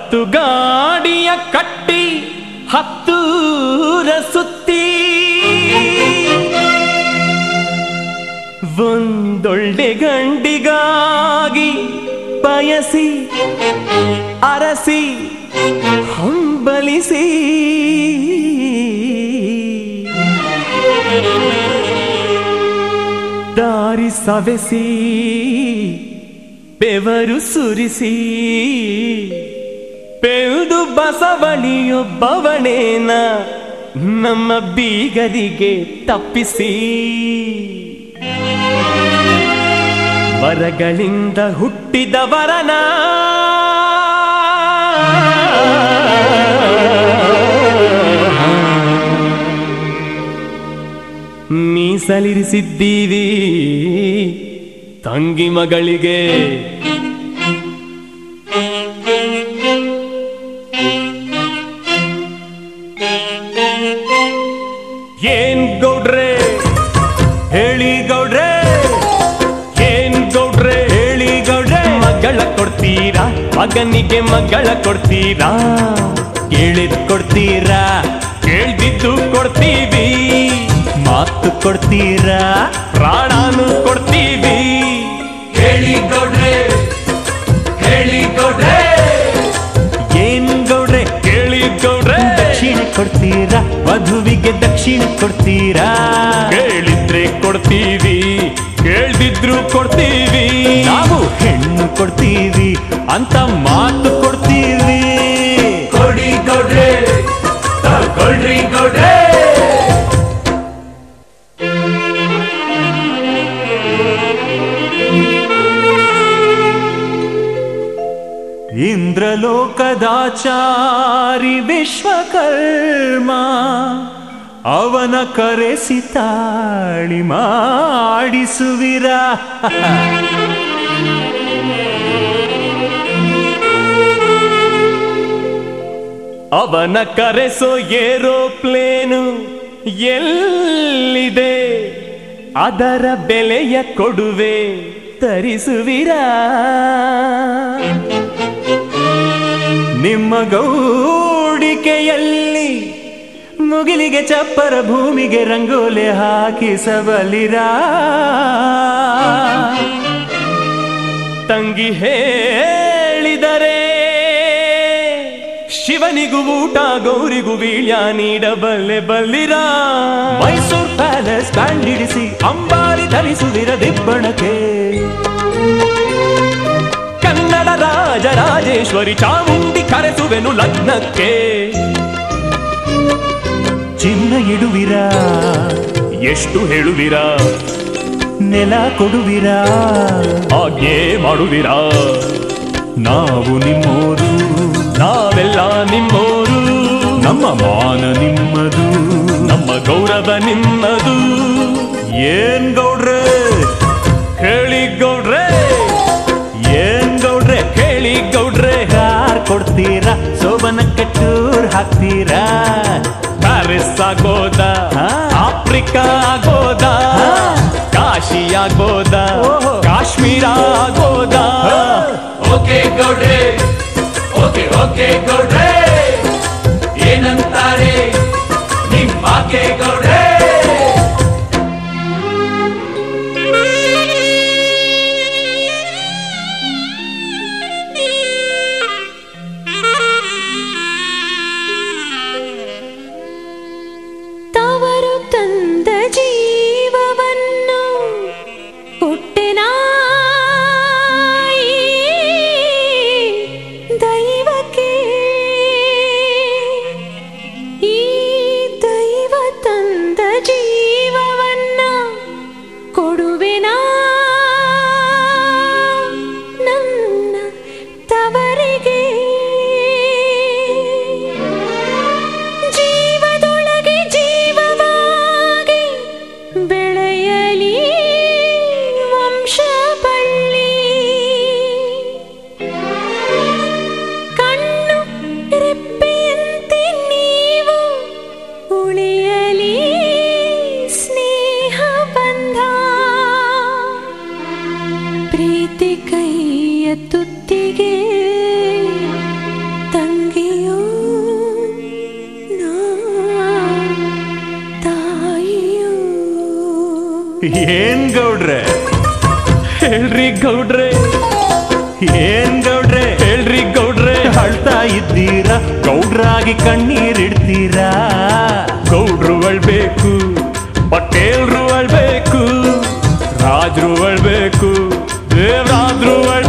ಹತ್ತು ಗಾಡಿಯ ಕಟ್ಟಿ ಹತ್ತೂರ ಸುತ್ತಿ ಒಂದೊಳ್ಳೆ ಗಂಡಿಗಾಗಿ ಬಯಸಿ ಅರಸಿ ಹಂಬಲಿಸಿ ದಾರಿ ಸವೆಸಿ ಬೆವರು ಸುರಿಸಿ ಬೆಳೆದು ಬಸವಣಿಯೊಬ್ಬವನೇನ ನಮ್ಮ ಬೀಗರಿಗೆ ತಪ್ಪಿಸಿ ವರಗಳಿಂದ ಹುಟ್ಟಿದವರನ ಮೀಸಲಿರಿಸಿದ್ದೀವಿ ತಂಗಿ ಮಗಳಿಗೆ ಏನ್ ಗೌಡ್ರೆ ಹೇಳಿ ಗೌಡ್ರೆ ಏನ್ ಗೌಡ್ರೆ ಹೇಳಿ ಗೌಡ್ರೆ ಮಗಳ ಕೊಡ್ತೀರಾ ಮಗನಿಗೆ ಮಗಳ ಕೊಡ್ತೀರಾ ಕೇಳಿದ್ ಕೊಡ್ತೀರಾ ಕೇಳ್ದಿದ್ದು ಕೊಡ್ತೀವಿ ಮಾತು ಕೊಡ್ತೀರಾ ಪ್ರಾಣಾನು ಕೊಡ್ತೀವಿ ಹೇಳಿ ಗೌಡ್ರೆ ಹೇಳಿ ಗೌಡ್ರೆ ಏನ್ ಗೌಡ್ರೆ ಕೇಳಿ ಗೌಡ್ರೆ ದಕ್ಷಿಣ ಕೊಡ್ತೀರಾ ವಧುವಿಗೆ ದಕ್ಷಿಣ ಕೊಡ್ತೀರಾ ಕೇಳಿದ್ರೆ ಕೊಡ್ತೀವಿ ಕೇಳ್ದಿದ್ರು ಕೊಡ್ತೀವಿ ನಾವು ಹೆಣ್ಣು ಕೊಡ್ತೀವಿ ಅಂತ ಮಾತು ಕೊಡ್ತೀವಿ ಕೊಡಿ ಗೌಡ್ರೆ ತಗೊಳ್ರಿ ಗೌಡ್ರೆ ಇಂದ್ರಲೋಕದಾಚಾರಿ ವಿಶ್ವಕರ್ಮ ಅವನ ಕರೆಸಿ ತಾಳಿ ಮಾಡಿಸುವಿರ ಅವನ ಕರೆಸೋ ಏರೋಪ್ಲೇನು ಎಲ್ಲಿದೆ ಅದರ ಬೆಲೆಯ ಕೊಡುವೆ ತರಿಸುವಿರಾ ನಿಮ್ಮ ಗೌಡಿಕೆಯಲ್ಲಿ ಮುಗಿಲಿಗೆ ಚಪ್ಪರ ಭೂಮಿಗೆ ರಂಗೋಲೆ ಹಾಕಿಸಬಲಿರಾ ತಂಗಿ ಹೇಳಿದರೆ ಶಿವನಿಗೂ ಊಟ ಗೌರಿಗೂ ವೀಳ್ಯ ನೀಡಬಲ್ಲೆ ಬಲ್ಲಿರಾ ಮೈಸೂರ್ ಪ್ಯಾಲೇಸ್ ಬ್ಯಾಂಡ್ ಹಿಡಿಸಿ ಅಂಬಾರಿ ಧರಿಸುವಿರ ದಿಬ್ಬಣಕ್ಕೆ ಕನ್ನಡ ರಾಜರಾಜೇಶ್ವರಿ ಚಾಮುಂಡಿ ಕರೆಸುವೆನು ಲಗ್ನಕ್ಕೆ ಚಿನ್ನ ಇಡುವಿರಾ ಎಷ್ಟು ಹೇಳುವಿರಾ ನೆಲ ಕೊಡುವಿರಾ ಆಜ್ಞೆ ಮಾಡುವಿರಾ ನಾವು ನಿಮ್ಮೋರು ನಾವೆಲ್ಲ ನಿಮ್ಮೋರು ನಮ್ಮ ಮಾನ ನಿಮ್ಮದು ನಮ್ಮ ಗೌರವ ನಿಮ್ಮದು ಏನ್ ಗೌಡ್ರೆ ಹೇಳಿ ಗೌಡ್ರೆ ಏನ್ ಗೌಡ್ರೆ ಹೇಳಿ ಗೌಡ್ರೆ ಕಾರ್ ಕೊಡ್ತೀರಾ ಸೋಬನಕ್ಕೆ ಟೂರ್ ಹಾಕ್ತೀರಾ ಪ್ಯಾರಿಸ್ ಆಗೋದ ಹಾ. ಆಫ್ರಿಕಾ ಆಗೋದ ಹಾ. ಕಾಶಿ ಆಗೋದ ಓಹೋ. ಕಾಶ್ಮೀರ ಆಗೋದ ಓಕೆ ಗೌಡ್ರೆ ಓಕೆ ಓಕೆ ಗೌಡ್ರೆ ಏನಂತಾರೆ ನಿಮ್ಮಾಕೆ ಗೌಡ್ರೆ ತವರು ತಂದ ಜೀವವನ್ನು ಕೊಟ್ಟೆನಾ ಈ ದೈವಕ್ಕೆ ಈ ದೈವ ತಂದ ಏನ್ ಗೌಡ್ರೆ ಹೇಳ್ರಿ ಗೌಡ್ರೆ ಏನ್ ಗೌಡ್ರೆ ಹೇಳ್ರಿ ಗೌಡ್ರೆ ಅಳ್ತಾ ಇದ್ದೀರಾ ಗೌಡ್ರಾಗಿ ಕಣ್ಣೀರಿಡ್ತೀರಾ ಗೌಡ್ರು ಅಳ್ಬೇಕು ಪಟೇಲ್ರು ಅಳ್ಬೇಕು ರಾಜ್ರು ಅಳ್ಬೇಕು ದೇವರಾದ್ರು ಅಳ್ಬೇಕು